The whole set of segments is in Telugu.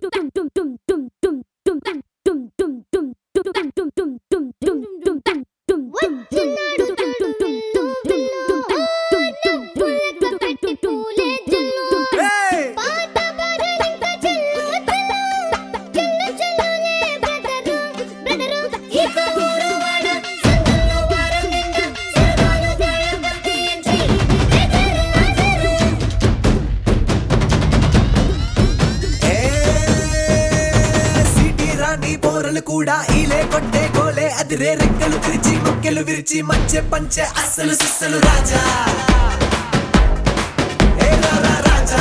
ఏయ్! ఏ సిటీ రాణి పోరలు కూడా ఈలే కొట్టే గోలే అదిరే రెక్కలు తెరిచి మొక్కెలు విరిచి మంచె పంచె అస్సలు సిస్సలు రాజా ఏ రారా రాజా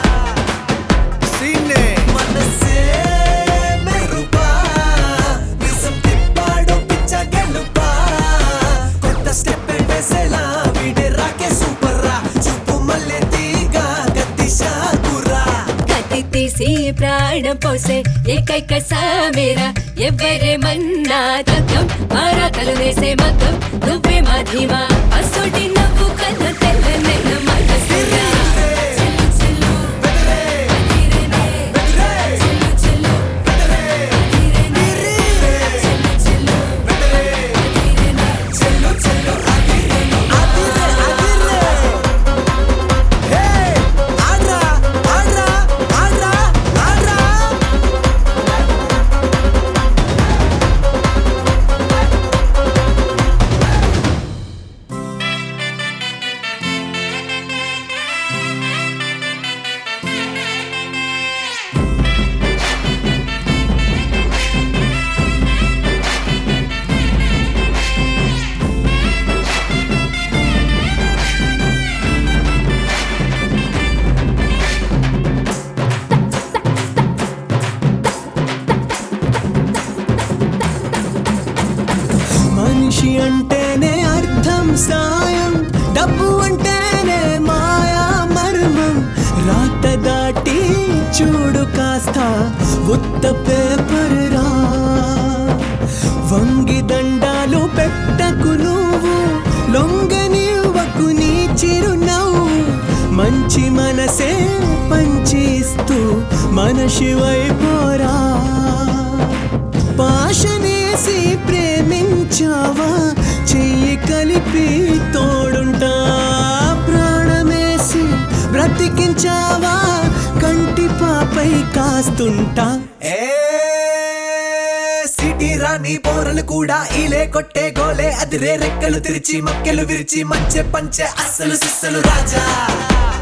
సీనే మనసే మెరుపా నిజం తిప్పాడు పిచ్చ గెలుపా కొత్త స్టెప్ వేసేలా వీడే రాకే సూపర్ రా చూపు మల్లె తీగ గట్టి షాకురా కత్తి తీసి ప్రాణం పోసే ఏకైక సామేరా ఎవరేమన్నా తగ్గం మారాతలు వేసే మగ్గం నువ్వే మాధీమా అసోటి నవ్వు కన్న తెల్ల నెల మనసురా చెల్లు చెల్లు అదిరేనే. చెల్లు చెల్లు అదిరేనే. చెల్లు చెల్లు అదిరేనే. చెల్లు చెల్లు అదిరే అదిరే అదిరే హే ఆడ్రా ఆడ్రా ఆడ్రా ఆడ్రా మనిషి అంటేనే అర్థం సాయం డబ్బు అంటేనే మాయా మర్మం రాత దాటి చూడు కాస్త ఉత్త పేపర్ రా వంగి దండాలు పెట్టకు నువ్వు లొంగనివ్వకు నీ చిరునవ్వు మంచి మనసే పంచిస్తూ మనషి వైపోరా పాశనేసి ప్రేమించావా చెయ్యి కలిపి తోడుంటా బ్రతికించావా కంటి పాపై కాస్తుంటా ఏ సిటీ రాణి పోరలు కూడా ఈలే కొట్టే గోలే అదిరే రెక్కలు తెరిచి మక్కెలు విరిచి మంచె పంచె అస్సలు సిస్సలు రాజా